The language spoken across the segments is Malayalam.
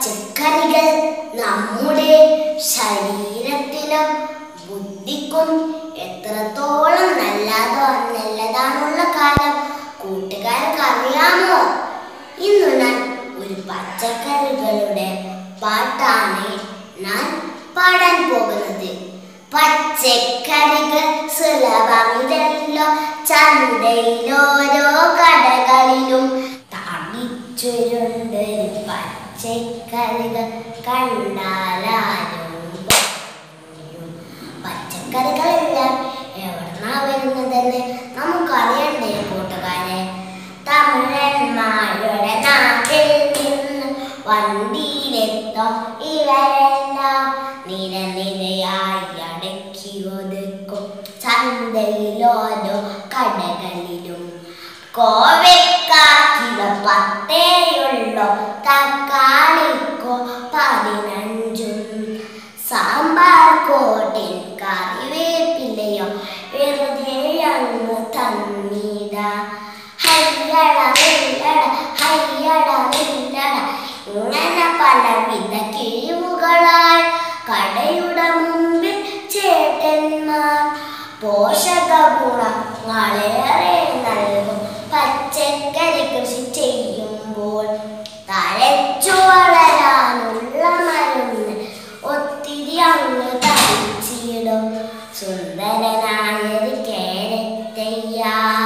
പച്ചക്കറികൾ നമ്മുടെ ശരീരത്തിനും ബുദ്ധിക്കും എത്രത്തോളം നല്ലതോ നല്ലതാണുള്ള കാര്യം കൂട്ടുകാർക്ക് അറിയാമോ ഇന്ന് ഞാൻ ഒരു പച്ചക്കറികളുടെ പാട്ടാണ് ഞാൻ പാടാൻ പോകുന്നത് പച്ചക്കറികൾ സുലഭമിതല്ലോ ചന്തയിലോരോ കടകളിലും താങ്ങിച്ചുരുണ്ട് പച്ചക്കറികൾ കണ്ടാലാരും പറയും. പച്ചക്കറികളെല്ലാം എവിടുന്നാ വരുന്നതെന്ന് നമുക്കറിയണ്ടേ കൂട്ടുകാരെ തമിഴന്മാരുടെ നാട്ടിൽ നിന്ന് വണ്ടിയിലെത്തും ഇവരെല്ലാം നിരനിരയായി അടക്കി ഒതുക്കും ചന്തയിലോരോ കടകളിലും കോവയ്ക്ക കിലോ പത്തേയുള്ളൂ തക്കാളിക്കോ പതിനഞ്ചും സാമ്പാർ കോട്ടിൻ കറിവേപ്പിലയോ വെറുതെ അങ്ങ് തന്നിട ഹയ്യട വെല്ലട ഹയ്യട വെല്ലട ഇങ്ങനെ പലവിധ കിഴിവുകളായി കടയുടെ മുമ്പിൽ ചേട്ടന്മാർ പോഷക ഗുണങ്ങളേറെ നൽകും പച്ചക്കറി കൃഷി ചെയ്യുമ്പോൾ തഴച്ചു വളരാനുള്ള മരുന്ന് ഒത്തിരി അങ്ങ് തളിച്ചിടും സുന്ദരനായൊരു കേരത്തയ്യ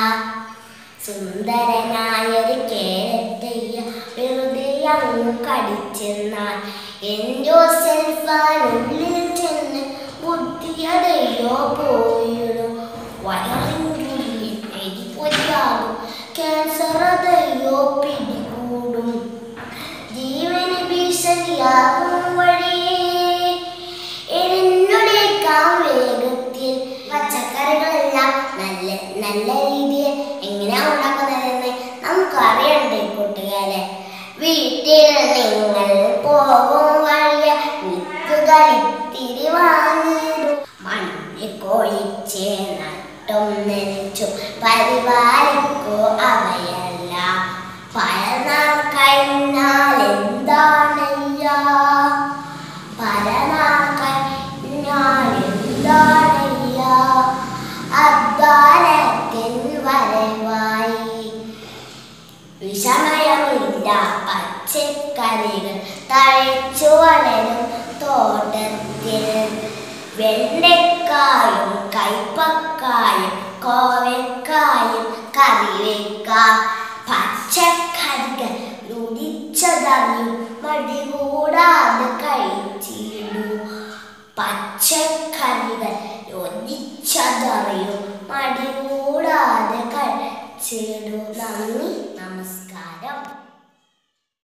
സുന്ദരനായൊരു കേരത്തയ്യ വെറുതെ അങ്ങ് കടിച്ചെന്നാൽ എന്തോ സെൽഫാനുള്ളിൽ ചെന്ന് ബുദ്ധിയതയോ പോയിടും വയറിനുള്ളിൽ എരിപൊരിയാകും ക്യാൻസർ അതയോ പിടികൂടും ജീവന് ഭീഷണിയാകും വഴിയേ എഴുന്നേൽക്കാം വേഗത്തിൽ പച്ചക്കറികളെല്ലാം നല്ല നല്ല രീതിയിൽ എങ്ങനെയാ ഉണ്ടാക്കുന്നതെന്ന് നമുക്ക് അറിയണ്ടേ കൂട്ടുകാരെ വീട്ടിൽ നിങ്ങൾ പോകും വഴിയ വിത്തുകൾ ഇത്തിരി വാങ്ങിയിടും മണ്ണ് കൊഴിച്ച് നട്ടും നനച്ചും പരിപാലിക്കൂ അവയെല്ലാം പരനാൾ കഴിഞ്ഞാൽ എന്താണയ്യാ പരനാൾ കഴിഞ്ഞാൽ എന്താണയ്യാ അദ്വാരത്തിൻ വരവായി വിഷമയമില്ല പച്ചക്കറികൾ തഴച്ചു വളരും തോട്ടത്തിൽ വെണ്ടക്കായും കൈപ്പക്കായും കോവക്കായും കറിവേക്കാം പച്ചക്കറികൾ രുചിച്ചതറിയും മടി കൂടാതെ കഴിച്ചിടൂ പച്ചക്കറികൾ രുചിച്ചതറിയും മടി കൂടാതെ കഴിച്ചിടൂ നന്ദി നമസ്കാരം